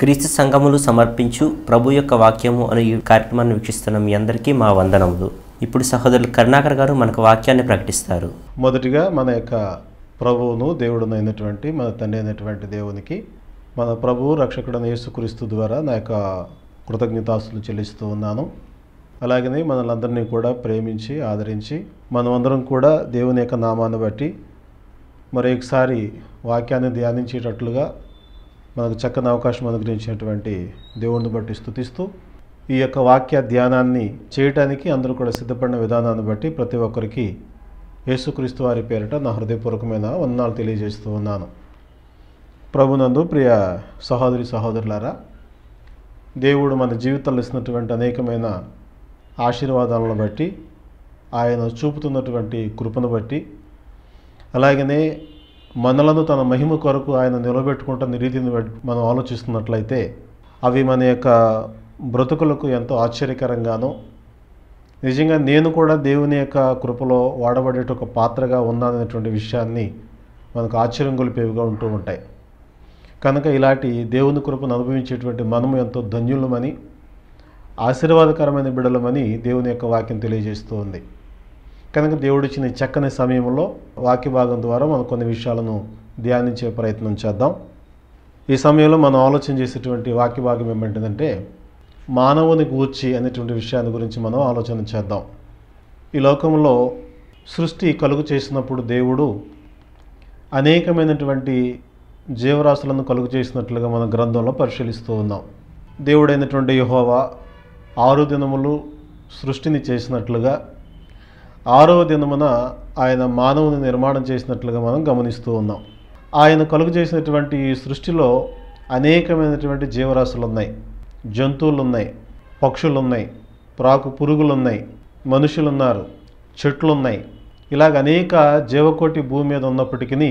క్రీస్తు సంఘములు సమర్పించు ప్రభు యొక్క వాక్యము అనే ఈ కార్యక్రమాన్ని వీక్షిస్తున్న మీ అందరికీ మా వందనములు ఇప్పుడు సహోదరులు కరుణాకర్ గారు మనకు వాక్యాన్ని ప్రకటిస్తారు మొదటిగా మన యొక్క ప్రభువును దేవుడును అయినటువంటి మన తండ్రి అయినటువంటి దేవునికి మన ప్రభువు రక్షకుడైన యేసుక్రీస్తు ద్వారా నా యొక్క కృతజ్ఞతాస్తులు చెల్లిస్తూ ఉన్నాను అలాగనే మనలందరినీ కూడా ప్రేమించి ఆదరించి మనమందరం కూడా దేవుని యొక్క నామాన్ని బట్టి మరి ఒకసారి వాక్యాన్ని ధ్యానించేటట్లుగా మనకు చక్కని అవకాశం అనుగ్రహించినటువంటి దేవుడిని బట్టి స్థుతిస్తూ ఈ యొక్క వాక్య ధ్యానాన్ని చేయటానికి అందరూ కూడా సిద్ధపడిన విధానాన్ని బట్టి ప్రతి ఒక్కరికి యేసుక్రీస్తు వారి పేరిట నా హృదయపూర్వకమైన వందనాలు తెలియజేస్తూ ఉన్నాను ప్రభునందు ప్రియ సహోదరి సహోదరులారా దేవుడు మన జీవితంలో ఇస్తున్నటువంటి అనేకమైన ఆశీర్వాదాలను బట్టి ఆయన చూపుతున్నటువంటి కృపను బట్టి అలాగనే మనలను తన మహిమ కొరకు ఆయన నిలబెట్టుకుంటున్న రీతిని బట్టి మనం ఆలోచిస్తున్నట్లయితే అవి మన యొక్క బ్రతుకులకు ఎంతో ఆశ్చర్యకరంగానూ నిజంగా నేను కూడా దేవుని యొక్క కృపలో వాడబడేట ఒక పాత్రగా ఉన్నాననేటువంటి విషయాన్ని మనకు ఆశ్చర్యం గొలిపేవిగా ఉంటూ ఉంటాయి కనుక ఇలాంటి దేవుని కృపను అనుభవించేటువంటి మనము ఎంతో ధన్యులమని ఆశీర్వాదకరమైన బిడలమని దేవుని యొక్క వాక్యం తెలియజేస్తూ ఉంది కనుక దేవుడిచ్చిన ఈ చక్కని సమయంలో వాక్య భాగం ద్వారా మనం కొన్ని విషయాలను ధ్యానించే ప్రయత్నం చేద్దాం ఈ సమయంలో మనం ఆలోచన చేసేటువంటి వాక్య భాగం ఏమంటుందంటే మానవుని గూర్చి అనేటువంటి విషయాన్ని గురించి మనం ఆలోచన చేద్దాం ఈ లోకంలో సృష్టి కలుగు చేసినప్పుడు దేవుడు అనేకమైనటువంటి జీవరాశులను కలుగు చేసినట్లుగా మన గ్రంథంలో పరిశీలిస్తూ ఉన్నాం దేవుడైనటువంటి యహోవా ఆరు దినములు సృష్టిని చేసినట్లుగా ఆరవ దినమున ఆయన మానవుని నిర్మాణం చేసినట్లుగా మనం గమనిస్తూ ఉన్నాం ఆయన కలుగు చేసినటువంటి ఈ సృష్టిలో అనేకమైనటువంటి జీవరాశులు ఉన్నాయి జంతువులు ఉన్నాయి పక్షులు ఉన్నాయి ప్రాకు పురుగులు ఉన్నాయి మనుషులు ఉన్నారు చెట్లు ఉన్నాయి ఇలాగ అనేక జీవకోటి భూమి మీద ఉన్నప్పటికీ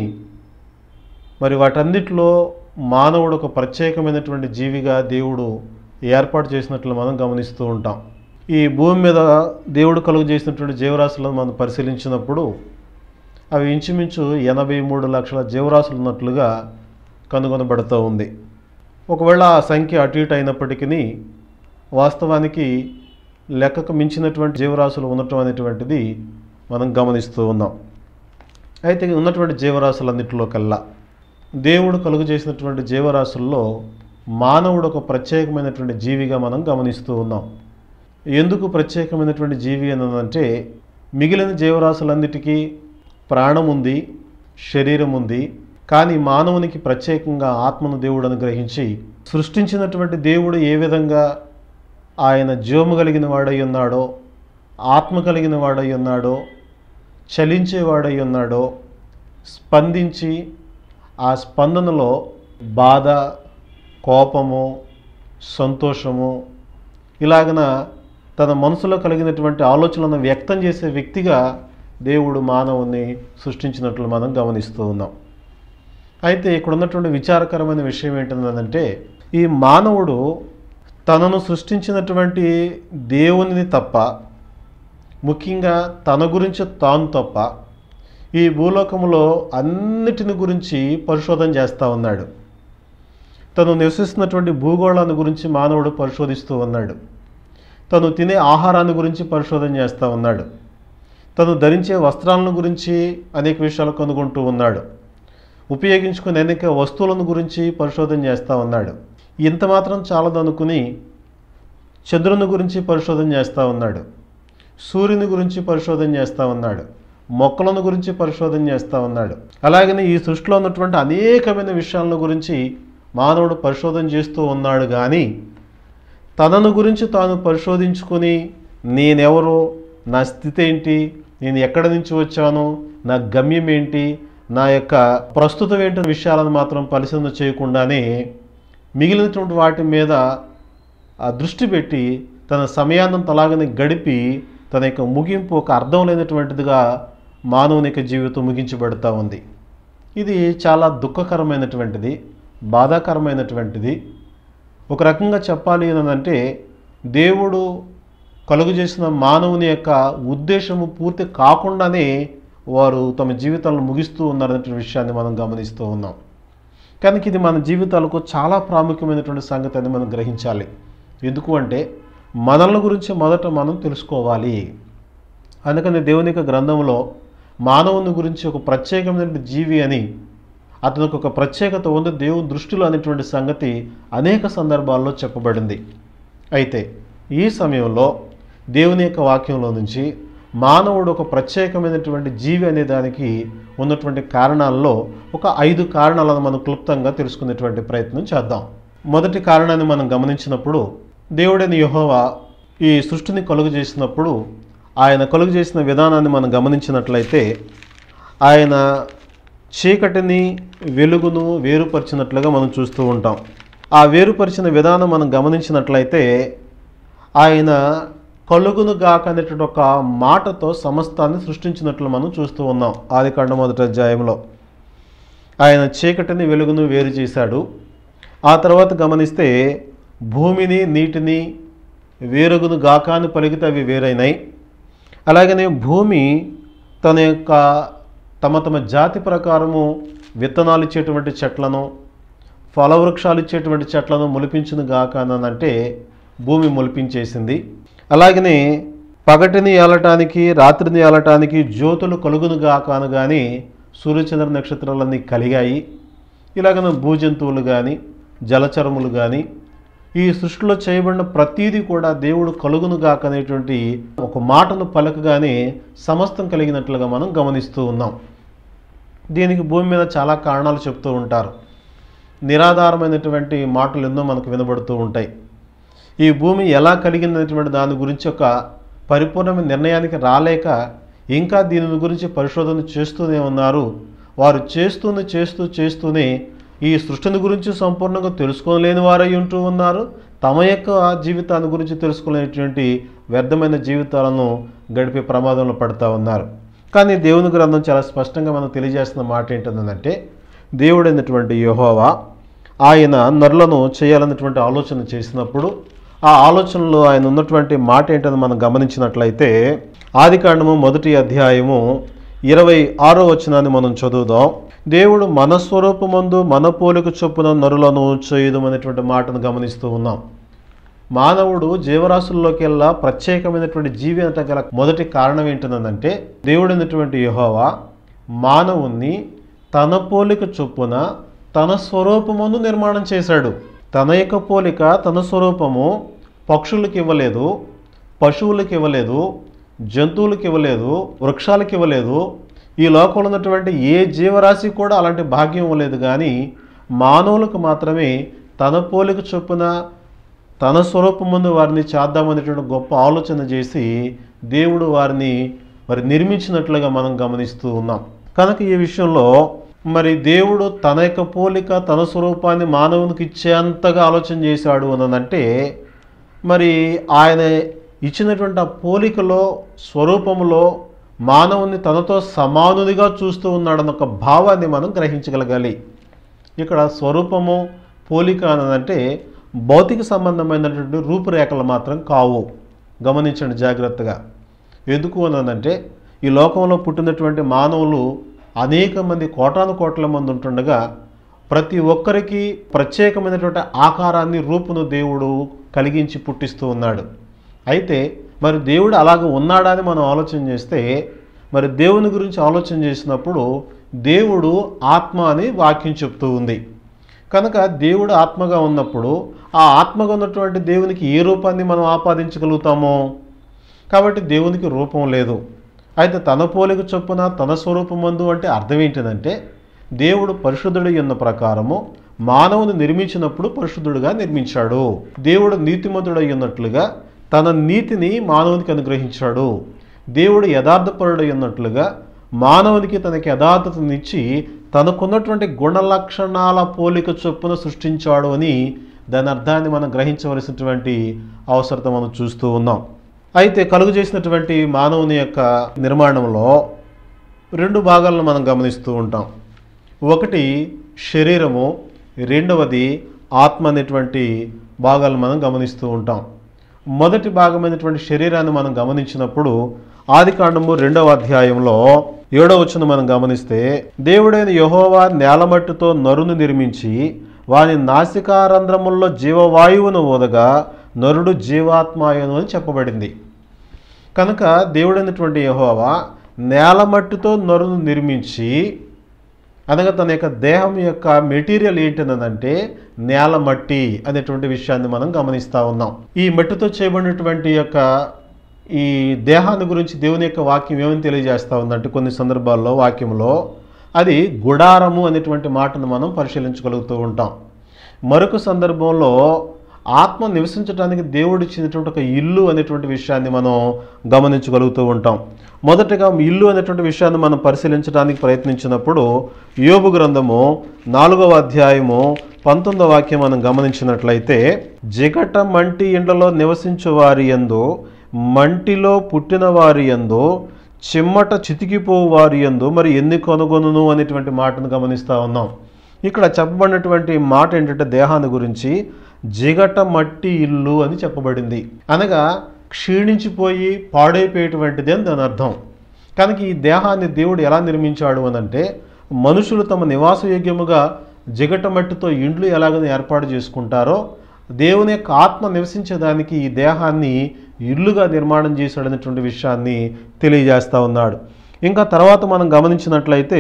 మరి వాటన్నిటిలో మానవుడు ఒక ప్రత్యేకమైనటువంటి జీవిగా దేవుడు ఏర్పాటు చేసినట్లు మనం గమనిస్తూ ఉంటాం ఈ భూమి మీద దేవుడు కలుగు చేసినటువంటి జీవరాశులను మనం పరిశీలించినప్పుడు అవి ఇంచుమించు ఎనభై మూడు లక్షల జీవరాశులు ఉన్నట్లుగా కనుగొనబడుతూ ఉంది ఒకవేళ ఆ సంఖ్య అటు ఇటు అయినప్పటికీ వాస్తవానికి లెక్కకు మించినటువంటి జీవరాశులు ఉండటం అనేటువంటిది మనం గమనిస్తూ ఉన్నాం అయితే ఉన్నటువంటి జీవరాశులన్నింటిలో కల్లా దేవుడు కలుగు చేసినటువంటి జీవరాశుల్లో మానవుడు ఒక ప్రత్యేకమైనటువంటి జీవిగా మనం గమనిస్తూ ఉన్నాం ఎందుకు ప్రత్యేకమైనటువంటి జీవి అన్నదంటే మిగిలిన జీవరాశులన్నిటికీ ప్రాణం ఉంది శరీరం ఉంది కానీ మానవునికి ప్రత్యేకంగా ఆత్మను దేవుడు అనుగ్రహించి సృష్టించినటువంటి దేవుడు ఏ విధంగా ఆయన జీవము కలిగిన వాడై ఉన్నాడో ఆత్మ కలిగిన వాడై ఉన్నాడో చలించేవాడై ఉన్నాడో స్పందించి ఆ స్పందనలో బాధ కోపము సంతోషము ఇలాగన తన మనసులో కలిగినటువంటి ఆలోచనలను వ్యక్తం చేసే వ్యక్తిగా దేవుడు మానవుని సృష్టించినట్లు మనం గమనిస్తూ ఉన్నాం అయితే ఇక్కడ ఉన్నటువంటి విచారకరమైన విషయం ఏంటంటే ఈ మానవుడు తనను సృష్టించినటువంటి దేవునిని తప్ప ముఖ్యంగా తన గురించి తాను తప్ప ఈ భూలోకంలో అన్నిటిని గురించి పరిశోధన చేస్తూ ఉన్నాడు తను నివసిస్తున్నటువంటి భూగోళాన్ని గురించి మానవుడు పరిశోధిస్తూ ఉన్నాడు తను తినే ఆహారాన్ని గురించి పరిశోధన చేస్తూ ఉన్నాడు తను ధరించే వస్త్రాలను గురించి అనేక విషయాలు కనుగొంటూ ఉన్నాడు ఉపయోగించుకునే అనేక వస్తువులను గురించి పరిశోధన చేస్తూ ఉన్నాడు ఇంత మాత్రం చాలదనుకుని చంద్రుని గురించి పరిశోధన చేస్తూ ఉన్నాడు సూర్యుని గురించి పరిశోధన చేస్తూ ఉన్నాడు మొక్కలను గురించి పరిశోధన చేస్తూ ఉన్నాడు అలాగనే ఈ సృష్టిలో ఉన్నటువంటి అనేకమైన విషయాల గురించి మానవుడు పరిశోధన చేస్తూ ఉన్నాడు కానీ తనను గురించి తాను పరిశోధించుకొని నేనెవరో నా స్థితి ఏంటి నేను ఎక్కడి నుంచి వచ్చాను నా గమ్యం ఏంటి నా యొక్క ప్రస్తుతం ఏంటి విషయాలను మాత్రం పరిశీలన చేయకుండానే మిగిలినటువంటి వాటి మీద ఆ దృష్టి పెట్టి తన సమయాన్ని అలాగనే గడిపి తన యొక్క ముగింపు ఒక అర్థం లేనటువంటిదిగా మానవుని యొక్క జీవితం ముగించబడుతూ ఉంది ఇది చాలా దుఃఖకరమైనటువంటిది బాధాకరమైనటువంటిది ఒక రకంగా చెప్పాలి అంటే దేవుడు కలుగు చేసిన మానవుని యొక్క ఉద్దేశము పూర్తి కాకుండానే వారు తమ జీవితాలను ముగిస్తూ ఉన్నారనే విషయాన్ని మనం గమనిస్తూ ఉన్నాం కనుక ఇది మన జీవితాలకు చాలా ప్రాముఖ్యమైనటువంటి సంగతి అని మనం గ్రహించాలి ఎందుకు అంటే మనల్ని గురించి మొదట మనం తెలుసుకోవాలి అందుకని దేవుని యొక్క గ్రంథంలో మానవుని గురించి ఒక ప్రత్యేకమైన జీవి అని అతనికి ఒక ప్రత్యేకత ఉంది దేవుని దృష్టిలో అనేటువంటి సంగతి అనేక సందర్భాల్లో చెప్పబడింది అయితే ఈ సమయంలో దేవుని యొక్క వాక్యంలో నుంచి మానవుడు ఒక ప్రత్యేకమైనటువంటి జీవి అనే దానికి ఉన్నటువంటి కారణాల్లో ఒక ఐదు కారణాలను మనం క్లుప్తంగా తెలుసుకునేటువంటి ప్రయత్నం చేద్దాం మొదటి కారణాన్ని మనం గమనించినప్పుడు దేవుడైన యెహోవా ఈ సృష్టిని కలుగు చేసినప్పుడు ఆయన కలుగు చేసిన విధానాన్ని మనం గమనించినట్లయితే ఆయన చీకటిని వెలుగును వేరుపరిచినట్లుగా మనం చూస్తూ ఉంటాం ఆ వేరుపరిచిన విధానం మనం గమనించినట్లయితే ఆయన కలుగును గాక అనేటువంటి ఒక మాటతో సమస్తాన్ని సృష్టించినట్లు మనం చూస్తూ ఉన్నాం ఆది కాండ మొదటి అధ్యాయంలో ఆయన చీకటిని వెలుగును వేరు చేశాడు ఆ తర్వాత గమనిస్తే భూమిని నీటిని వేరుగును గాక అని పలికితే అవి వేరైనాయి అలాగనే భూమి తన యొక్క తమ తమ జాతి ప్రకారము విత్తనాలు ఇచ్చేటువంటి చెట్లను ఫలవృక్షాలు ఇచ్చేటువంటి చెట్లను మొలిపించును గాక అని అంటే భూమి మొలిపించేసింది అలాగనే పగటిని ఏలటానికి రాత్రిని ఏలటానికి జ్యోతులు కలుగును గాక అని కానీ సూర్యచంద్ర నక్షత్రాలన్నీ కలిగాయి ఇలాగన భూజంతువులు కానీ జలచరములు కానీ ఈ సృష్టిలో చేయబడిన ప్రతీది కూడా దేవుడు కలుగును గాక అనేటువంటి ఒక మాటను పలకగానే సమస్తం కలిగినట్లుగా మనం గమనిస్తూ ఉన్నాం దీనికి భూమి మీద చాలా కారణాలు చెప్తూ ఉంటారు నిరాధారమైనటువంటి మాటలు ఎన్నో మనకు వినబడుతూ ఉంటాయి ఈ భూమి ఎలా కలిగిందనేటువంటి దాని గురించి ఒక పరిపూర్ణమైన నిర్ణయానికి రాలేక ఇంకా దీని గురించి పరిశోధన చేస్తూనే ఉన్నారు వారు చేస్తూనే చేస్తూ చేస్తూనే ఈ సృష్టిని గురించి సంపూర్ణంగా తెలుసుకోలేని వారై ఉంటూ ఉన్నారు తమ యొక్క జీవితాన్ని గురించి తెలుసుకోలేనటువంటి వ్యర్థమైన జీవితాలను గడిపే ప్రమాదంలో పడుతూ ఉన్నారు కానీ దేవుని గ్రంథం చాలా స్పష్టంగా మనం తెలియజేస్తున్న మాట ఏంటంటే దేవుడైనటువంటి యెహోవా ఆయన నరులను చేయాలన్నటువంటి ఆలోచన చేసినప్పుడు ఆ ఆలోచనలో ఆయన ఉన్నటువంటి మాట ఏంటని మనం గమనించినట్లయితే ఆదికాండము మొదటి అధ్యాయము ఇరవై ఆరో వచనాన్ని మనం చదువుదాం దేవుడు మన స్వరూపమందు మన పోలిక చొప్పున నరులను చేయుదమనేటువంటి మాటను గమనిస్తూ ఉన్నాం మానవుడు జీవరాశుల్లోకెల్లా ప్రత్యేకమైనటువంటి జీవి అనట గల మొదటి కారణం ఏంటంటే దేవుడైనటువంటి యెహోవా మానవుణ్ణి తన పోలిక చొప్పున తన స్వరూపమును నిర్మాణం చేశాడు తన యొక్క పోలిక తన స్వరూపము పక్షులకు ఇవ్వలేదు పశువులకు ఇవ్వలేదు జంతువులకు ఇవ్వలేదు వృక్షాలకు ఇవ్వలేదు ఈ లోకంలో ఉన్నటువంటి ఏ జీవరాశి కూడా అలాంటి భాగ్యం ఇవ్వలేదు కానీ మానవులకు మాత్రమే తన పోలిక చొప్పున తన స్వరూపం ముందు వారిని చేద్దామనేటువంటి గొప్ప ఆలోచన చేసి దేవుడు వారిని మరి నిర్మించినట్లుగా మనం గమనిస్తూ ఉన్నాం కనుక ఈ విషయంలో మరి దేవుడు తన యొక్క పోలిక తన స్వరూపాన్ని మానవునికి ఇచ్చేంతగా ఆలోచన చేశాడు అనంటే మరి ఆయన ఇచ్చినటువంటి ఆ పోలికలో స్వరూపంలో మానవుని తనతో సమానునిగా చూస్తూ ఉన్నాడన్న ఒక భావాన్ని మనం గ్రహించగలగాలి ఇక్కడ స్వరూపము పోలిక అనంటే భౌతిక సంబంధమైనటువంటి రూపురేఖలు మాత్రం కావు గమనించండి జాగ్రత్తగా ఎందుకు అనంటే ఈ లోకంలో పుట్టినటువంటి మానవులు అనేక మంది కోటాను కోట్ల మంది ఉంటుండగా ప్రతి ఒక్కరికి ప్రత్యేకమైనటువంటి ఆకారాన్ని రూపును దేవుడు కలిగించి పుట్టిస్తూ ఉన్నాడు అయితే మరి దేవుడు అలాగ ఉన్నాడా అని మనం ఆలోచన చేస్తే మరి దేవుని గురించి ఆలోచన చేసినప్పుడు దేవుడు ఆత్మ అని వాక్యం చెప్తూ ఉంది కనుక దేవుడు ఆత్మగా ఉన్నప్పుడు ఆ ఆత్మగా ఉన్నటువంటి దేవునికి ఏ రూపాన్ని మనం ఆపాదించగలుగుతామో కాబట్టి దేవునికి రూపం లేదు అయితే తన పోలిక చొప్పున తన స్వరూపమందు అంటే అర్థం ఏంటిదంటే దేవుడు పరిశుద్ధుడు ఉన్న ప్రకారము మానవుని నిర్మించినప్పుడు పరిశుద్ధుడుగా నిర్మించాడు దేవుడు నీతిమంతుడై ఉన్నట్లుగా తన నీతిని మానవునికి అనుగ్రహించాడు దేవుడు యథార్థపరుడై ఉన్నట్లుగా మానవునికి తనకి యథార్థతనిచ్చి తనకున్నటువంటి గుణ లక్షణాల పోలిక చొప్పున సృష్టించాడు అని దాని అర్థాన్ని మనం గ్రహించవలసినటువంటి అవసరత మనం చూస్తూ ఉన్నాం అయితే కలుగు చేసినటువంటి మానవుని యొక్క నిర్మాణంలో రెండు భాగాలను మనం గమనిస్తూ ఉంటాం ఒకటి శరీరము రెండవది ఆత్మ అనేటువంటి భాగాలను మనం గమనిస్తూ ఉంటాం మొదటి భాగమైనటువంటి శరీరాన్ని మనం గమనించినప్పుడు ఆది కాండము రెండవ అధ్యాయంలో ఏడవ వచ్చిన మనం గమనిస్తే దేవుడైన యహోవా నేలమట్టుతో నరును నిర్మించి వాని నాసికారంధ్రముల్లో జీవవాయువును ఊదగా నరుడు జీవాత్మాయను అని చెప్పబడింది కనుక దేవుడైనటువంటి యహోవా నేలమట్టుతో నరును నిర్మించి అనగా తన యొక్క దేహం యొక్క మెటీరియల్ ఏంటిదంటే నేల మట్టి అనేటువంటి విషయాన్ని మనం గమనిస్తూ ఉన్నాం ఈ మట్టితో చేయబడినటువంటి యొక్క ఈ దేహాన్ని గురించి దేవుని యొక్క వాక్యం ఏమని తెలియజేస్తూ ఉందంటే కొన్ని సందర్భాల్లో వాక్యంలో అది గుడారము అనేటువంటి మాటను మనం పరిశీలించగలుగుతూ ఉంటాం మరొక సందర్భంలో ఆత్మ నివసించడానికి దేవుడు ఇచ్చినటువంటి ఒక ఇల్లు అనేటువంటి విషయాన్ని మనం గమనించగలుగుతూ ఉంటాం మొదటగా ఇల్లు అనేటువంటి విషయాన్ని మనం పరిశీలించడానికి ప్రయత్నించినప్పుడు యోబు గ్రంథము నాలుగవ అధ్యాయము పంతొమ్మిదవ వాక్యం మనం గమనించినట్లయితే జిగట మంటి ఇండ్లలో నివసించు వారి యందు మంటిలో పుట్టిన వారి యందు చిమ్మట చితికిపోవు వారి యందు మరి ఎన్ని కొనుగొనును అనేటువంటి మాటను గమనిస్తూ ఉన్నాం ఇక్కడ చెప్పబడినటువంటి మాట ఏంటంటే దేహాన్ని గురించి జిగట మట్టి ఇల్లు అని చెప్పబడింది అనగా క్షీణించిపోయి పాడైపోయేటువంటిది అని దాని అర్థం కనుక ఈ దేహాన్ని దేవుడు ఎలా నిర్మించాడు అని అంటే మనుషులు తమ నివాసయోగ్యముగా జిగట మట్టితో ఇండ్లు ఎలాగని ఏర్పాటు చేసుకుంటారో దేవుని యొక్క ఆత్మ నివసించేదానికి ఈ దేహాన్ని ఇల్లుగా నిర్మాణం చేశాడనేటువంటి విషయాన్ని తెలియజేస్తూ ఉన్నాడు ఇంకా తర్వాత మనం గమనించినట్లయితే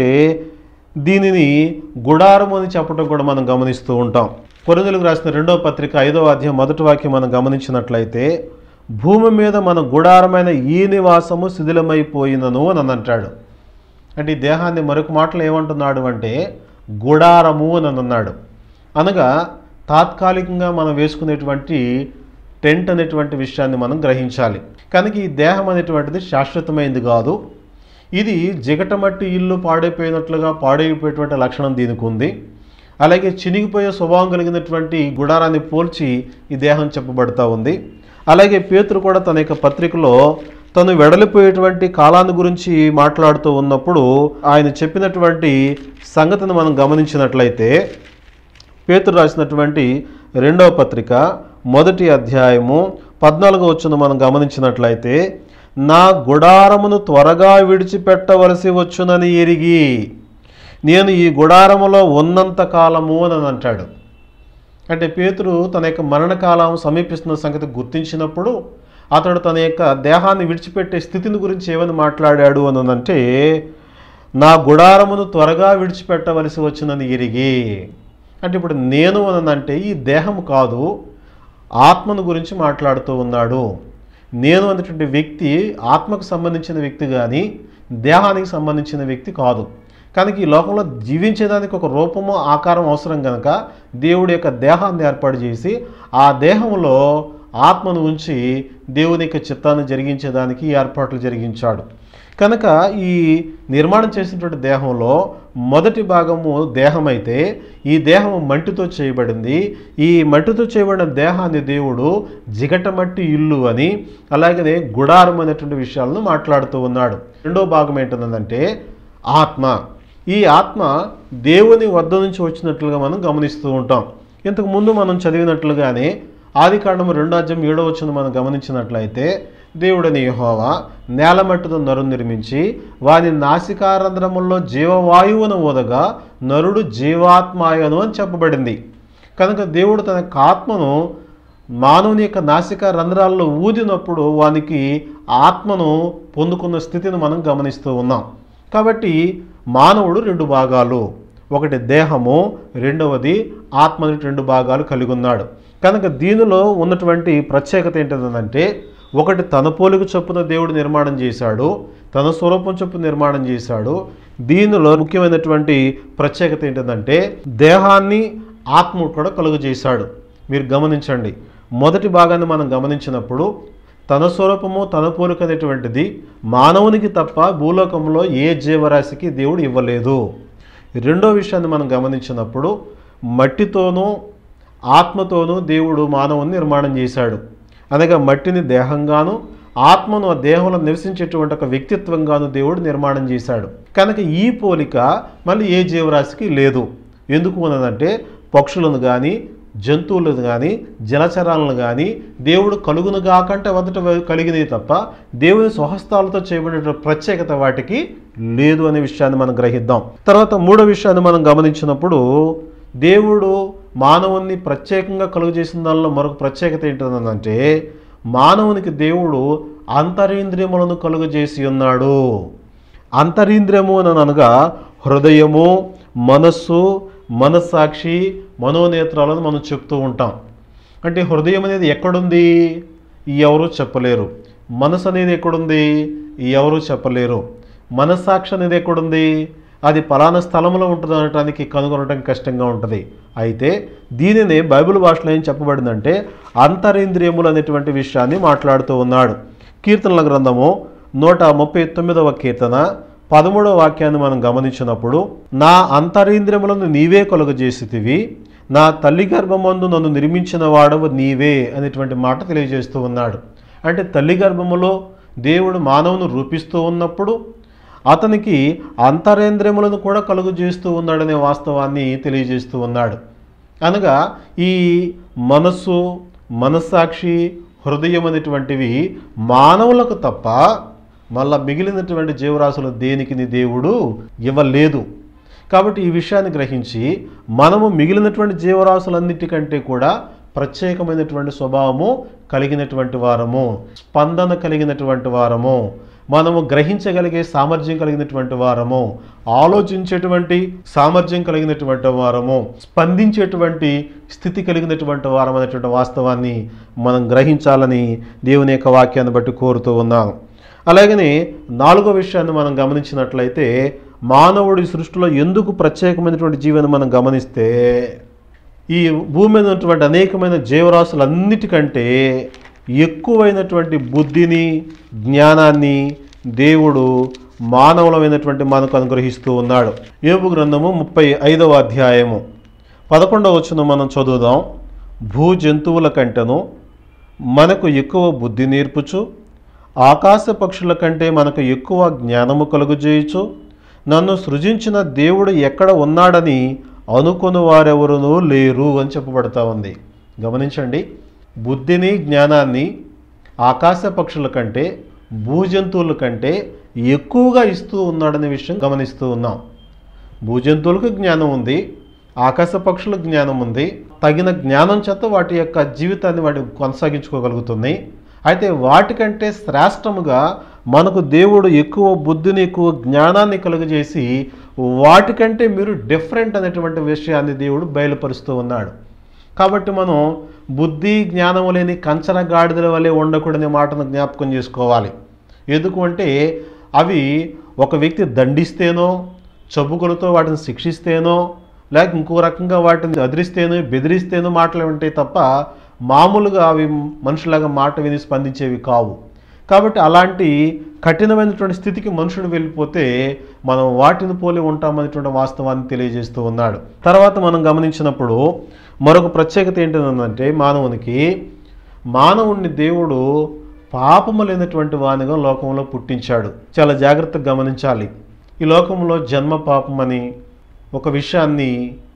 దీనిని గుడారం అని చెప్పడం కూడా మనం గమనిస్తూ ఉంటాం కొరిందులకు రాసిన రెండవ పత్రిక ఐదవ అధ్యాయం మొదటి వాక్యం మనం గమనించినట్లయితే భూమి మీద మన గుడారమైన ఈ నివాసము శిథిలమైపోయినను అని అంటాడు అంటే ఈ దేహాన్ని మరొక మాటలు ఏమంటున్నాడు అంటే గుడారము అని అన్నాడు అనగా తాత్కాలికంగా మనం వేసుకునేటువంటి టెంట్ అనేటువంటి విషయాన్ని మనం గ్రహించాలి కనుక ఈ దేహం అనేటువంటిది శాశ్వతమైనది కాదు ఇది జిగటమట్టి ఇల్లు పాడైపోయినట్లుగా పాడైపోయేటువంటి లక్షణం దీనికి ఉంది అలాగే చినిగిపోయే స్వభావం కలిగినటువంటి గుడారాన్ని పోల్చి ఈ దేహం చెప్పబడతా ఉంది అలాగే పేతురు కూడా తన యొక్క పత్రికలో తను వెడలిపోయేటువంటి కాలాన్ని గురించి మాట్లాడుతూ ఉన్నప్పుడు ఆయన చెప్పినటువంటి సంగతిని మనం గమనించినట్లయితే పేతురు రాసినటువంటి రెండవ పత్రిక మొదటి అధ్యాయము పద్నాలుగో వచ్చిన మనం గమనించినట్లయితే నా గుడారమును త్వరగా విడిచిపెట్టవలసి వచ్చునని ఎరిగి నేను ఈ గుడారములో ఉన్నంత కాలము అని అంటాడు అంటే పేతురు తన యొక్క మరణకాలం సమీపిస్తున్న సంగతి గుర్తించినప్పుడు అతడు తన యొక్క దేహాన్ని విడిచిపెట్టే స్థితిని గురించి ఏమని మాట్లాడాడు అని అంటే నా గుడారమును త్వరగా విడిచిపెట్టవలసి వచ్చినని ఎరిగి అంటే ఇప్పుడు నేను అనంటే ఈ దేహం కాదు ఆత్మను గురించి మాట్లాడుతూ ఉన్నాడు నేను అనేటువంటి వ్యక్తి ఆత్మకు సంబంధించిన వ్యక్తి కానీ దేహానికి సంబంధించిన వ్యక్తి కాదు కనుక ఈ లోకంలో జీవించేదానికి ఒక రూపము ఆకారం అవసరం కనుక దేవుడి యొక్క దేహాన్ని ఏర్పాటు చేసి ఆ దేహంలో ఆత్మను ఉంచి దేవుని యొక్క చిత్తాన్ని జరిగించేదానికి ఈ ఏర్పాట్లు జరిగించాడు కనుక ఈ నిర్మాణం చేసినటువంటి దేహంలో మొదటి భాగము దేహం అయితే ఈ దేహం మంటితో చేయబడింది ఈ మట్టితో చేయబడిన దేహాన్ని దేవుడు జిగటమట్టి ఇల్లు అని అలాగనే గుడారం అనేటువంటి విషయాలను మాట్లాడుతూ ఉన్నాడు రెండో భాగం ఏంటంటే ఆత్మ ఈ ఆత్మ దేవుని వద్ద నుంచి వచ్చినట్లుగా మనం గమనిస్తూ ఉంటాం ఇంతకు ముందు మనం చదివినట్లుగానే ఆది కాండము రెండో అధ్యాయం ఏడో వచ్చిన మనం గమనించినట్లయితే దేవుడని యెహోవా నేలమట్టుతో నరుని నిర్మించి వాని నాసికారంధ్రముల్లో జీవవాయువును ఊదగా నరుడు జీవాత్మాయను అని చెప్పబడింది కనుక దేవుడు తన యొక్క ఆత్మను మానవుని యొక్క నాసిక రంధ్రాల్లో ఊదినప్పుడు వానికి ఆత్మను పొందుకున్న స్థితిని మనం గమనిస్తూ ఉన్నాం కాబట్టి మానవుడు రెండు భాగాలు ఒకటి దేహము రెండవది ఆత్మని రెండు భాగాలు కలిగి ఉన్నాడు కనుక దీనిలో ఉన్నటువంటి ప్రత్యేకత ఏంటంటే ఒకటి తన పోలిక చొప్పున దేవుడు నిర్మాణం చేశాడు తన స్వరూపం చొప్పున నిర్మాణం చేశాడు దీనిలో ముఖ్యమైనటువంటి ప్రత్యేకత ఏంటంటే దేహాన్ని ఆత్మ కూడా కలుగు చేశాడు మీరు గమనించండి మొదటి భాగాన్ని మనం గమనించినప్పుడు తన స్వరూపము తన పోలిక అనేటువంటిది మానవునికి తప్ప భూలోకంలో ఏ జీవరాశికి దేవుడు ఇవ్వలేదు రెండో విషయాన్ని మనం గమనించినప్పుడు మట్టితోనూ ఆత్మతోనూ దేవుడు మానవుని నిర్మాణం చేశాడు అనగా మట్టిని దేహంగాను ఆత్మను ఆ దేహంలో నివసించేటువంటి ఒక వ్యక్తిత్వంగాను దేవుడు నిర్మాణం చేశాడు కనుక ఈ పోలిక మళ్ళీ ఏ జీవరాశికి లేదు ఎందుకు అన్నదంటే పక్షులను కానీ జంతువులు కానీ జలచరాలను కానీ దేవుడు కలుగును కాకంటే మొదట కలిగినవి తప్ప దేవుని స్వహస్తాలతో చేయబడిన ప్రత్యేకత వాటికి లేదు అనే విషయాన్ని మనం గ్రహిద్దాం తర్వాత మూడో విషయాన్ని మనం గమనించినప్పుడు దేవుడు మానవుని ప్రత్యేకంగా కలుగు చేసిన దానిలో మరొక ప్రత్యేకత ఏంటంటే మానవునికి దేవుడు అంతరింద్రియములను కలుగజేసి ఉన్నాడు అంతరింద్రియము అని అనగా హృదయము మనస్సు మనస్సాక్షి మనోనేత్రాలను మనం చెప్తూ ఉంటాం అంటే హృదయం అనేది ఎక్కడుంది ఎవరు చెప్పలేరు మనసు అనేది ఎక్కడుంది ఎవరు చెప్పలేరు మనస్సాక్షి అనేది ఎక్కడుంది అది పలానా స్థలంలో ఉంటుంది అనటానికి కనుగొనడం కష్టంగా ఉంటుంది అయితే దీనినే బైబిల్ భాషలో ఏం చెప్పబడిందంటే అంతరింద్రియములు అనేటువంటి విషయాన్ని మాట్లాడుతూ ఉన్నాడు కీర్తనల గ్రంథము నూట ముప్పై తొమ్మిదవ కీర్తన పదమూడవ వాక్యాన్ని మనం గమనించినప్పుడు నా అంతరింద్రియములను నీవే కలుగజేసితివి నా తల్లి గర్భమందు నన్ను నిర్మించిన వాడవు నీవే అనేటువంటి మాట తెలియజేస్తూ ఉన్నాడు అంటే తల్లి గర్భములో దేవుడు మానవును రూపిస్తూ ఉన్నప్పుడు అతనికి అంతరేంద్రియములను కూడా కలుగు చేస్తూ ఉన్నాడనే వాస్తవాన్ని తెలియజేస్తూ ఉన్నాడు అనగా ఈ మనస్సు మనస్సాక్షి హృదయం అనేటువంటివి మానవులకు తప్ప మళ్ళా మిగిలినటువంటి జీవరాశులు దేనికి నీ దేవుడు ఇవ్వలేదు కాబట్టి ఈ విషయాన్ని గ్రహించి మనము మిగిలినటువంటి జీవరాశులన్నిటికంటే కూడా ప్రత్యేకమైనటువంటి స్వభావము కలిగినటువంటి వారము స్పందన కలిగినటువంటి వారము మనము గ్రహించగలిగే సామర్థ్యం కలిగినటువంటి వారము ఆలోచించేటువంటి సామర్థ్యం కలిగినటువంటి వారము స్పందించేటువంటి స్థితి కలిగినటువంటి వారం అనేటువంటి వాస్తవాన్ని మనం గ్రహించాలని దేవుని యొక్క వాక్యాన్ని బట్టి కోరుతూ ఉన్నాను అలాగనే నాలుగో విషయాన్ని మనం గమనించినట్లయితే మానవుడి సృష్టిలో ఎందుకు ప్రత్యేకమైనటువంటి జీవనం మనం గమనిస్తే ఈ భూమి మీద ఉన్నటువంటి అనేకమైన జీవరాశులన్నిటికంటే ఎక్కువైనటువంటి బుద్ధిని జ్ఞానాన్ని దేవుడు మానవులమైనటువంటి మనకు అనుగ్రహిస్తూ ఉన్నాడు ఏబు గ్రంథము ముప్పై ఐదవ అధ్యాయము పదకొండవ వచ్చును మనం చదువుదాం భూ జంతువుల కంటెను మనకు ఎక్కువ బుద్ధి నేర్పుచు ఆకాశ పక్షుల కంటే మనకు ఎక్కువ జ్ఞానము కలుగుజేయచ్చు నన్ను సృజించిన దేవుడు ఎక్కడ ఉన్నాడని అనుకుని వారెవరునూ లేరు అని చెప్పబడతా ఉంది గమనించండి బుద్ధిని జ్ఞానాన్ని ఆకాశ పక్షుల కంటే భూజంతువుల కంటే ఎక్కువగా ఇస్తూ ఉన్నాడనే విషయం గమనిస్తూ ఉన్నాం భూజంతువులకు జ్ఞానం ఉంది ఆకాశ పక్షులకు జ్ఞానం ఉంది తగిన జ్ఞానం చేత వాటి యొక్క జీవితాన్ని వాటి కొనసాగించుకోగలుగుతున్నాయి అయితే వాటికంటే శ్రేష్టముగా మనకు దేవుడు ఎక్కువ బుద్ధిని ఎక్కువ జ్ఞానాన్ని కలుగజేసి వాటికంటే మీరు డిఫరెంట్ అనేటువంటి విషయాన్ని దేవుడు బయలుపరుస్తూ ఉన్నాడు కాబట్టి మనం బుద్ధి జ్ఞానము లేని కంచర గాడిదల వలె ఉండకూడని మాటను జ్ఞాపకం చేసుకోవాలి ఎందుకు అంటే అవి ఒక వ్యక్తి దండిస్తేనో చబుకులతో వాటిని శిక్షిస్తేనో లేక ఇంకో రకంగా వాటిని అదిరిస్తేనో బెదిరిస్తేనో మాటలు ఉంటాయి తప్ప మామూలుగా అవి మనుషులాగా మాట విని స్పందించేవి కావు కాబట్టి అలాంటి కఠినమైనటువంటి స్థితికి మనుషుడు వెళ్ళిపోతే మనం వాటిని పోలి ఉంటామనేటువంటి వాస్తవాన్ని తెలియజేస్తూ ఉన్నాడు తర్వాత మనం గమనించినప్పుడు మరొక ప్రత్యేకత ఏంటంటే మానవునికి మానవుణ్ణి దేవుడు పాపము లేనటువంటి వానిగా లోకంలో పుట్టించాడు చాలా జాగ్రత్తగా గమనించాలి ఈ లోకంలో జన్మ పాపమని ఒక విషయాన్ని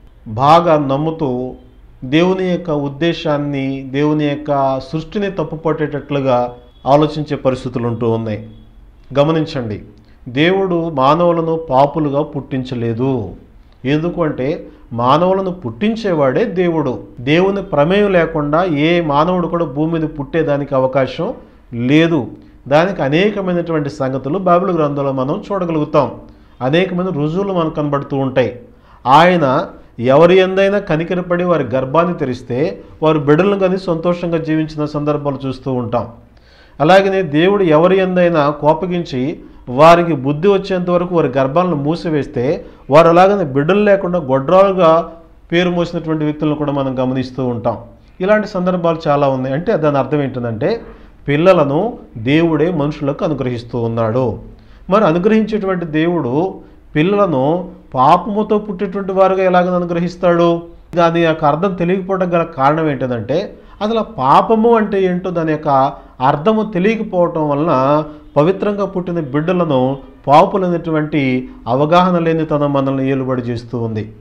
బాగా నమ్ముతూ దేవుని యొక్క ఉద్దేశాన్ని దేవుని యొక్క సృష్టిని తప్పుపట్టేటట్లుగా ఆలోచించే పరిస్థితులు ఉంటూ ఉన్నాయి గమనించండి దేవుడు మానవులను పాపులుగా పుట్టించలేదు ఎందుకు అంటే మానవులను పుట్టించేవాడే దేవుడు దేవుని ప్రమేయం లేకుండా ఏ మానవుడు కూడా భూమి మీద పుట్టేదానికి అవకాశం లేదు దానికి అనేకమైనటువంటి సంగతులు బైబిల్ గ్రంథంలో మనం చూడగలుగుతాం అనేకమైన రుజువులు మనకు కనబడుతూ ఉంటాయి ఆయన ఎవరి ఎందైనా కనికరపడి వారి గర్భాన్ని తెరిస్తే వారు బిడ్డలను కానీ సంతోషంగా జీవించిన సందర్భాలు చూస్తూ ఉంటాం అలాగనే దేవుడు ఎవరి ఎందైనా కోపగించి వారికి బుద్ధి వచ్చేంత వరకు వారి గర్భాలను మూసివేస్తే వారు అలాగనే బిడ్డలు లేకుండా గొడ్రాలుగా పేరు మోసినటువంటి వ్యక్తులను కూడా మనం గమనిస్తూ ఉంటాం ఇలాంటి సందర్భాలు చాలా ఉన్నాయి అంటే దాని అర్థం ఏంటంటే పిల్లలను దేవుడే మనుషులకు అనుగ్రహిస్తూ ఉన్నాడు మరి అనుగ్రహించేటువంటి దేవుడు పిల్లలను పాపముతో పుట్టేటువంటి వారుగా ఎలాగ అనుగ్రహిస్తాడు దాని యొక్క అర్థం తెలియకపోవడం గల కారణం ఏంటంటే అసలు ఆ పాపము అంటే ఏంటో దాని యొక్క అర్థము తెలియకపోవటం వలన పవిత్రంగా పుట్టిన బిడ్డలను పాపులైనటువంటి అవగాహన లేనితనం మనల్ని ఏలుబడి చేస్తూ ఉంది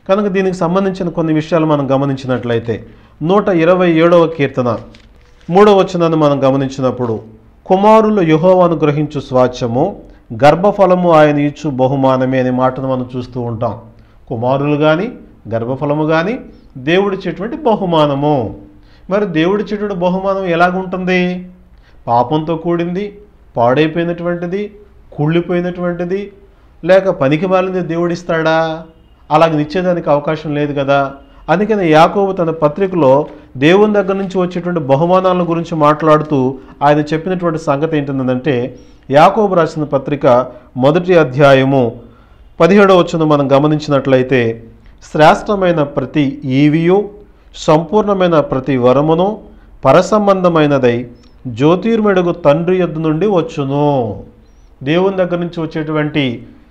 కనుక దీనికి సంబంధించిన కొన్ని విషయాలు మనం గమనించినట్లయితే నూట ఇరవై ఏడవ కీర్తన మూడవ వచనాన్ని మనం గమనించినప్పుడు కుమారులు యహోవాను గ్రహించు స్వాచ్ఛము గర్భఫలము ఆయన ఇచ్చు బహుమానమే అనే మాటను మనం చూస్తూ ఉంటాం కుమారులు కానీ గర్భఫలము కానీ దేవుడిచ్చేటువంటి బహుమానము మరి దేవుడిచ్చేటువంటి బహుమానం ఎలాగుంటుంది పాపంతో కూడింది పాడైపోయినటువంటిది కుళ్ళిపోయినటువంటిది లేక పనికి మాలింది దేవుడిస్తాడా అలాగ నిచ్చేదానికి అవకాశం లేదు కదా అందుకని యాకోబు తన పత్రికలో దేవుని దగ్గర నుంచి వచ్చేటువంటి బహుమానాల గురించి మాట్లాడుతూ ఆయన చెప్పినటువంటి సంగతి ఏంటంటే యాకోబు రాసిన పత్రిక మొదటి అధ్యాయము పదిహేడవ వచ్చిన మనం గమనించినట్లయితే శ్రేష్టమైన ప్రతి ఈవియు సంపూర్ణమైన ప్రతి వరమును పరసంబంధమైనదై జ్యోతిర్మెడుగు తండ్రి యొద్ద నుండి వచ్చును దేవుని దగ్గర నుంచి వచ్చేటువంటి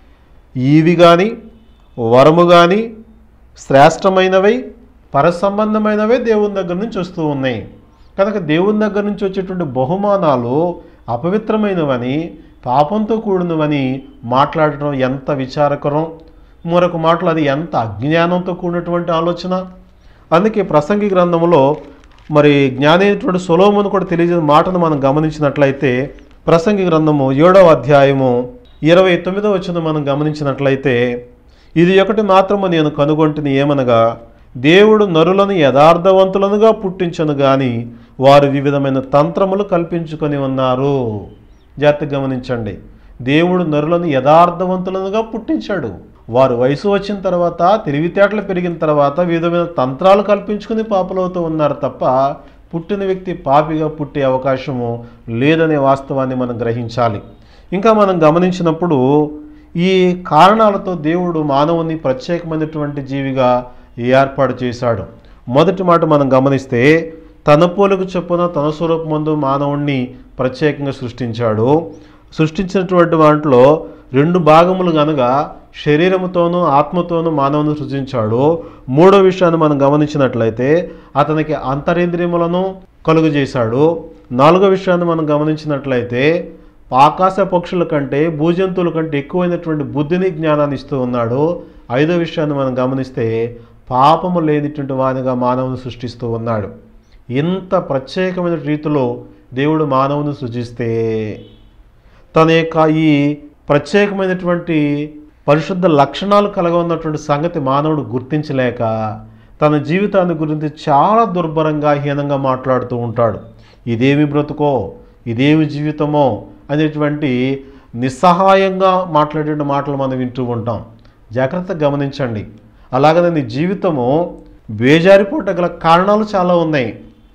ఈవి కానీ వరము కానీ శ్రేష్టమైనవై పరసంబంధమైనవే దేవుని దగ్గర నుంచి వస్తూ ఉన్నాయి కనుక దేవుని దగ్గర నుంచి వచ్చేటువంటి బహుమానాలు అపవిత్రమైనవని పాపంతో కూడినవని మాట్లాడటం ఎంత విచారకరం మరొక మాటలు అది ఎంత అజ్ఞానంతో కూడినటువంటి ఆలోచన అందుకే ప్రసంగి గ్రంథంలో మరి జ్ఞానైనటువంటి సొలోమును కూడా తెలియజేసిన మాటను మనం గమనించినట్లయితే ప్రసంగి గ్రంథము ఏడవ అధ్యాయము ఇరవై తొమ్మిదవ వచ్చిన మనం గమనించినట్లయితే ఇది ఒకటి మాత్రము నేను కనుగొంటిని ఏమనగా దేవుడు నరులను యథార్థవంతులనుగా పుట్టించను గాని వారు వివిధమైన తంత్రములు కల్పించుకొని ఉన్నారు జాగ్రత్తగా గమనించండి దేవుడు నరులను యథార్థవంతులనుగా పుట్టించాడు వారు వయసు వచ్చిన తర్వాత తెలివితేటలు పెరిగిన తర్వాత వివిధమైన తంత్రాలు కల్పించుకుని పాపలవుతూ ఉన్నారు తప్ప పుట్టిన వ్యక్తి పాపిగా పుట్టే అవకాశము లేదనే వాస్తవాన్ని మనం గ్రహించాలి ఇంకా మనం గమనించినప్పుడు ఈ కారణాలతో దేవుడు మానవుని ప్రత్యేకమైనటువంటి జీవిగా ఏర్పాటు చేశాడు మొదటి మాట మనం గమనిస్తే తన పోలుకు చొప్పున తన స్వరూపమందు మానవుణ్ణి ప్రత్యేకంగా సృష్టించాడు సృష్టించినటువంటి వాటిలో రెండు భాగములు గనగా శరీరముతోనూ ఆత్మతోనూ మానవుని సృజించాడు మూడో విషయాన్ని మనం గమనించినట్లయితే అతనికి అంతరేంద్రియములను కలుగు చేశాడు నాలుగో విషయాన్ని మనం గమనించినట్లయితే ఆకాశ పక్షుల కంటే భూజంతువుల కంటే ఎక్కువైనటువంటి బుద్ధిని జ్ఞానాన్ని ఇస్తూ ఉన్నాడు ఐదో విషయాన్ని మనం గమనిస్తే పాపము లేనిటువంటి వానిగా మానవుని సృష్టిస్తూ ఉన్నాడు ఇంత ప్రత్యేకమైన రీతిలో దేవుడు మానవుని సృజిస్తే తన యొక్క ఈ ప్రత్యేకమైనటువంటి పరిశుద్ధ లక్షణాలు కలిగి ఉన్నటువంటి సంగతి మానవుడు గుర్తించలేక తన జీవితాన్ని గురించి చాలా దుర్భరంగా హీనంగా మాట్లాడుతూ ఉంటాడు ఇదేమి బ్రతుకో ఇదేమి జీవితమో అనేటువంటి నిస్సహాయంగా మాట్లాడే మాటలు మనం వింటూ ఉంటాం జాగ్రత్తగా గమనించండి అలాగనే నీ జీవితము బేజారిపోట గల కారణాలు చాలా ఉన్నాయి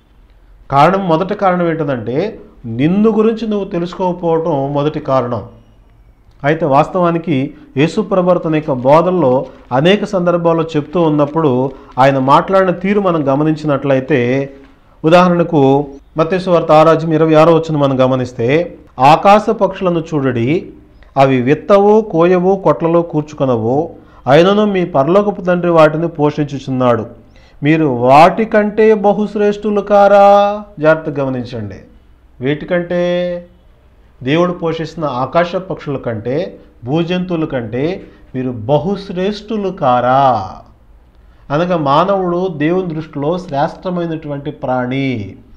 కారణం మొదటి కారణం ఏంటంటే నిన్ను గురించి నువ్వు తెలుసుకోకపోవటం మొదటి కారణం అయితే వాస్తవానికి యేసుప్రభర్ తన యొక్క బోధనలో అనేక సందర్భాల్లో చెప్తూ ఉన్నప్పుడు ఆయన మాట్లాడిన తీరు మనం గమనించినట్లయితే ఉదాహరణకు మత్స్యవార్త ఆరాజ్యం ఇరవై ఆరో వచ్చిన మనం గమనిస్తే ఆకాశ పక్షులను చూడడి అవి విత్తవు కోయవు కొట్లలో కూర్చుకొనవు అయినను మీ పరలోకపు తండ్రి వాటిని పోషించుచున్నాడు మీరు వాటికంటే బహుశ్రేష్ఠులు కారా జాగ్రత్తగా గమనించండి వేటికంటే దేవుడు పోషిస్తున్న ఆకాశ పక్షుల కంటే భూజంతువుల కంటే మీరు బహుశ్రేష్ఠులు కారా అనగా మానవుడు దేవుని దృష్టిలో శ్రేష్టమైనటువంటి ప్రాణి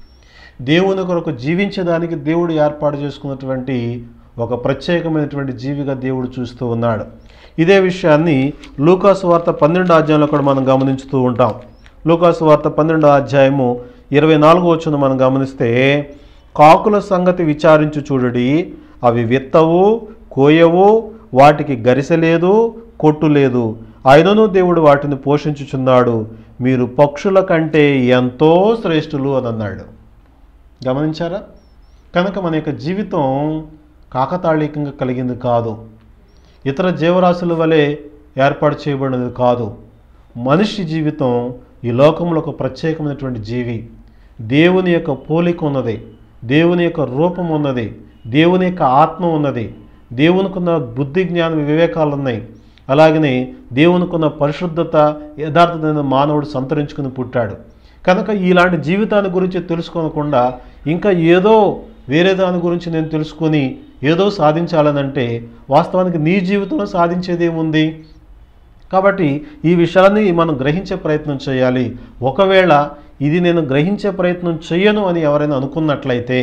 దేవుని కొరకు జీవించడానికి దేవుడు ఏర్పాటు చేసుకున్నటువంటి ఒక ప్రత్యేకమైనటువంటి జీవిగా దేవుడు చూస్తూ ఉన్నాడు ఇదే విషయాన్ని లూకాసు వార్త పన్నెండు అధ్యాయంలో కూడా మనం గమనించుతూ ఉంటాం లూకాసు వార్త పన్నెండో అధ్యాయము ఇరవై నాలుగు వచ్చిన మనం గమనిస్తే కాకుల సంగతి విచారించు చూడడి అవి విత్తవు కోయవు వాటికి గరిసె లేదు కొట్టు లేదు అయినను దేవుడు వాటిని పోషించుచున్నాడు మీరు పక్షుల కంటే ఎంతో శ్రేష్ఠులు అని అన్నాడు గమనించారా కనుక మన యొక్క జీవితం కాకతాళీకంగా కలిగింది కాదు ఇతర జీవరాశుల వలె ఏర్పాటు చేయబడినది కాదు మనిషి జీవితం ఈ లోకంలో ఒక ప్రత్యేకమైనటువంటి జీవి దేవుని యొక్క పోలిక ఉన్నది దేవుని యొక్క రూపం ఉన్నది దేవుని యొక్క ఆత్మ ఉన్నది దేవునికున్న బుద్ధి జ్ఞానం వివేకాలు ఉన్నాయి అలాగనే దేవునికున్న పరిశుద్ధత యథార్థమైన మానవుడు సంతరించుకుని పుట్టాడు కనుక ఇలాంటి జీవితాన్ని గురించి తెలుసుకోనకుండా ఇంకా ఏదో వేరే దాని గురించి నేను తెలుసుకొని ఏదో సాధించాలనంటే వాస్తవానికి నీ జీవితంలో సాధించేది ఏముంది కాబట్టి ఈ విషయాలన్నీ మనం గ్రహించే ప్రయత్నం చేయాలి ఒకవేళ ఇది నేను గ్రహించే ప్రయత్నం చేయను అని ఎవరైనా అనుకున్నట్లయితే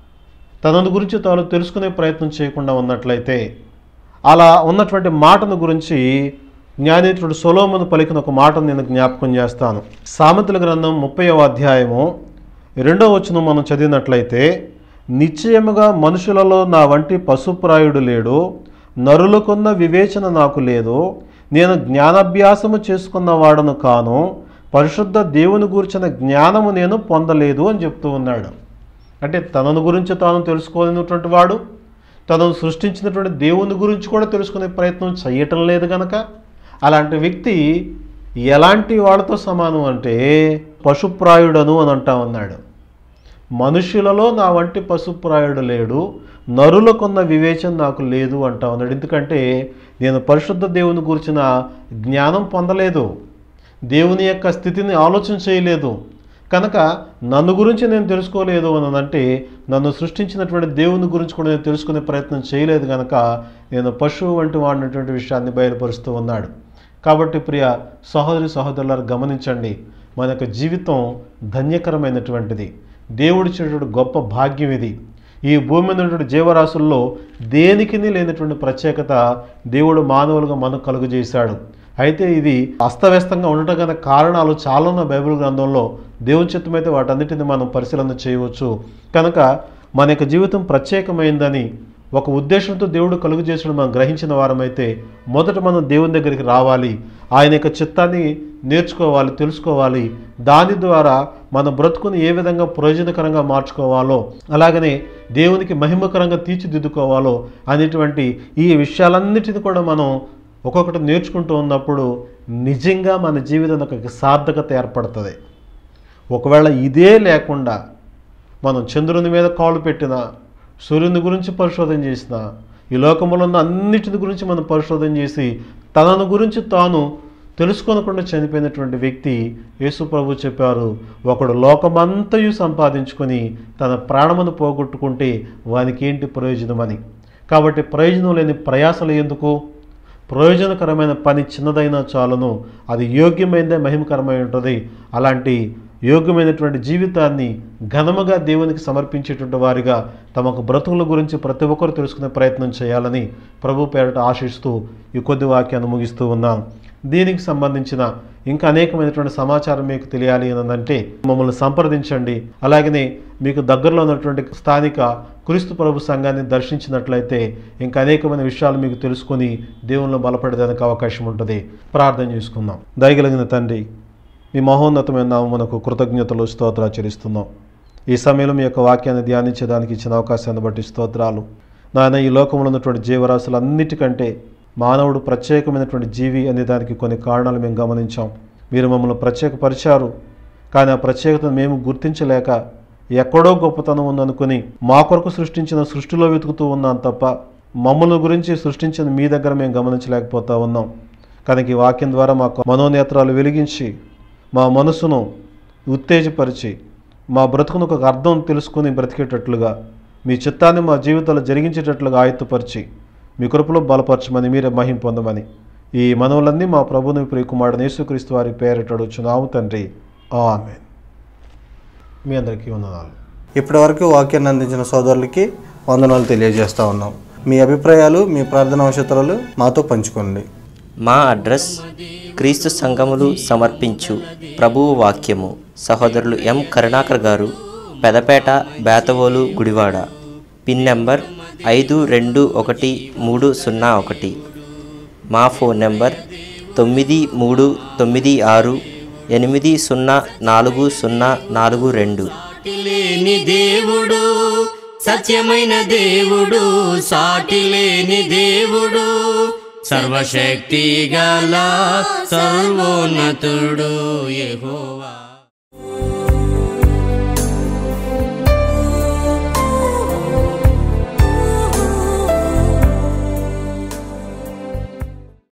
తనను గురించి తాను తెలుసుకునే ప్రయత్నం చేయకుండా ఉన్నట్లయితే అలా ఉన్నటువంటి మాటను గురించి జ్ఞానేతుడు సొలోమను పలికిన ఒక మాటను నేను జ్ఞాపకం చేస్తాను సామెతల గ్రంథం ముప్పైవ అధ్యాయము రెండో వచనం మనం చదివినట్లయితే నిశ్చయముగా మనుషులలో నా వంటి పశుప్రాయుడు లేడు నరులకున్న వివేచన నాకు లేదు నేను జ్ఞానాభ్యాసము చేసుకున్న వాడను కాను పరిశుద్ధ దేవుని గురించిన జ్ఞానము నేను పొందలేదు అని చెప్తూ ఉన్నాడు అంటే తనను గురించి తాను తెలుసుకోలేనటువంటి వాడు తనను సృష్టించినటువంటి దేవుని గురించి కూడా తెలుసుకునే ప్రయత్నం చేయటం లేదు గనక అలాంటి వ్యక్తి ఎలాంటి వాడితో సమానం అంటే పశుప్రాయుడను అని అంటా ఉన్నాడు మనుషులలో నా వంటి పశుప్రాయుడు లేడు నరులకున్న వివేచన నాకు లేదు అంటా ఉన్నాడు ఎందుకంటే నేను పరిశుద్ధ దేవుని గురించిన జ్ఞానం పొందలేదు దేవుని యొక్క స్థితిని ఆలోచన చేయలేదు కనుక నన్ను గురించి నేను తెలుసుకోలేదు అని అంటే నన్ను సృష్టించినటువంటి దేవుని గురించి కూడా నేను తెలుసుకునే ప్రయత్నం చేయలేదు కనుక నేను పశువు వంటి వాడినటువంటి విషయాన్ని బయలుపరుస్తూ ఉన్నాడు కాబట్టి ప్రియ సహోదరి సహోదరులారు గమనించండి మన యొక్క జీవితం ధన్యకరమైనటువంటిది దేవుడిచ్చినటువంటి గొప్ప భాగ్యం ఇది ఈ భూమి మీద ఉన్నటువంటి జీవరాశుల్లో దేనికి లేనటువంటి ప్రత్యేకత దేవుడు మానవులుగా మనకు కలుగజేశాడు అయితే ఇది అస్తవ్యస్తంగా ఉండటం గల కారణాలు చాలా ఉన్న బైబిల్ గ్రంథంలో దేవుని చిత్తమైతే వాటన్నిటిని మనం పరిశీలన చేయవచ్చు కనుక మన యొక్క జీవితం ప్రత్యేకమైందని ఒక ఉద్దేశంతో దేవుడు కలుగు చేసిన మనం గ్రహించిన వారమైతే మొదట మనం దేవుని దగ్గరికి రావాలి ఆయన యొక్క చిత్తాన్ని నేర్చుకోవాలి తెలుసుకోవాలి దాని ద్వారా మన బ్రతుకుని ఏ విధంగా ప్రయోజనకరంగా మార్చుకోవాలో అలాగనే దేవునికి మహిమకరంగా తీర్చిదిద్దుకోవాలో అనేటువంటి ఈ విషయాలన్నిటిని కూడా మనం ఒక్కొక్కటి నేర్చుకుంటూ ఉన్నప్పుడు నిజంగా మన జీవితం ఒక సార్థకత ఏర్పడుతుంది ఒకవేళ ఇదే లేకుండా మనం చంద్రుని మీద కాళ్ళు పెట్టినా సూర్యుని గురించి పరిశోధన చేసిన ఈ లోకంలో ఉన్న అన్నిటిని గురించి మనం పరిశోధన చేసి తనను గురించి తాను తెలుసుకోనకుండా చనిపోయినటువంటి వ్యక్తి యేసు ప్రభు చెప్పారు ఒకడు లోకమంతయు సంపాదించుకొని తన ప్రాణమును పోగొట్టుకుంటే వానికి ఏంటి ప్రయోజనమని కాబట్టి ప్రయోజనం లేని ప్రయాసలు ఎందుకు ప్రయోజనకరమైన పని చిన్నదైనా చాలును అది యోగ్యమైనదే మహిమకరమై ఉంటుంది అలాంటి యోగ్యమైనటువంటి జీవితాన్ని ఘనముగా దేవునికి సమర్పించేటువంటి వారిగా తమకు బ్రతుకుల గురించి ప్రతి ఒక్కరు తెలుసుకునే ప్రయత్నం చేయాలని ప్రభు పేరట ఆశిస్తూ ఈ కొద్ది వాక్యాన్ని ముగిస్తూ ఉన్నాను దీనికి సంబంధించిన ఇంకా అనేకమైనటువంటి సమాచారం మీకు తెలియాలి అని అంటే మమ్మల్ని సంప్రదించండి అలాగనే మీకు దగ్గరలో ఉన్నటువంటి స్థానిక క్రీస్తు ప్రభు సంఘాన్ని దర్శించినట్లయితే ఇంకా అనేకమైన విషయాలు మీకు తెలుసుకొని దేవుళ్ళు బలపడేదానికి అవకాశం ఉంటుంది ప్రార్థన చేసుకుందాం దయగలిగిన తండ్రి మీ మహోన్నతమైన నామమునకు కృతజ్ఞతలు స్తోత్రాలు చెల్లిస్తున్నాం ఈ సమయంలో మీ యొక్క వాక్యాన్ని ధ్యానించడానికి ఇచ్చిన అవకాశాన్ని బట్టి స్తోత్రాలు నాయన ఈ లోకంలో ఉన్నటువంటి జీవరాశులు అన్నిటికంటే మానవుడు ప్రత్యేకమైనటువంటి జీవి అనే దానికి కొన్ని కారణాలు మేము గమనించాం మీరు మమ్మల్ని ప్రత్యేకపరిచారు కానీ ఆ ప్రత్యేకతను మేము గుర్తించలేక ఎక్కడో గొప్పతనం ఉందనుకుని మా కొరకు సృష్టించిన సృష్టిలో వెతుకుతూ ఉన్నాం తప్ప మమ్మల్ని గురించి సృష్టించిన మీ దగ్గర మేము గమనించలేకపోతా ఉన్నాం కనుక ఈ వాక్యం ద్వారా మాకు మనోనేత్రాలు వెలిగించి మా మనసును ఉత్తేజపరిచి మా బ్రతుకును ఒక అర్థం తెలుసుకుని బ్రతికేటట్లుగా మీ చిత్తాన్ని మా జీవితాలు జరిగించేటట్లుగా ఆయుత్తపరిచి మీ కృపలో బలపరచమని మీరే మహిం పొందమని ఈ మనవులన్నీ మా ప్రభుని ప్రియకుమారుడు యేసుక్రీస్తు వారి పేరిటడుచున్నాము తండ్రి ఆమెన్ మీ అందరికీ వందనాలు ఇప్పటివరకు వాక్యాన్ని అందించిన సోదరులకి వందనాలు తెలియజేస్తా ఉన్నాం మీ అభిప్రాయాలు మీ ప్రార్థన అవసరాలు మాతో పంచుకోండి మా అడ్రస్ క్రీస్తు సంఘములు సమర్పించు ప్రభువు వాక్యము సహోదరులు M Karunakar garu Pedapeta Bethavolu Gudivada pin number ఐదు రెండు ఒకటి మూడు సున్నా ఒకటి మా ఫోన్ నెంబర్ తొమ్మిది మూడు తొమ్మిది ఆరు ఎనిమిది సున్నా నాలుగు సున్నా నాలుగు రెండు సాటి లేని దేవుడు సత్యమైన దేవుడు సాటి లేని దేవుడు సర్వశక్తి గల సర్వోన్నతుడు యెహోవా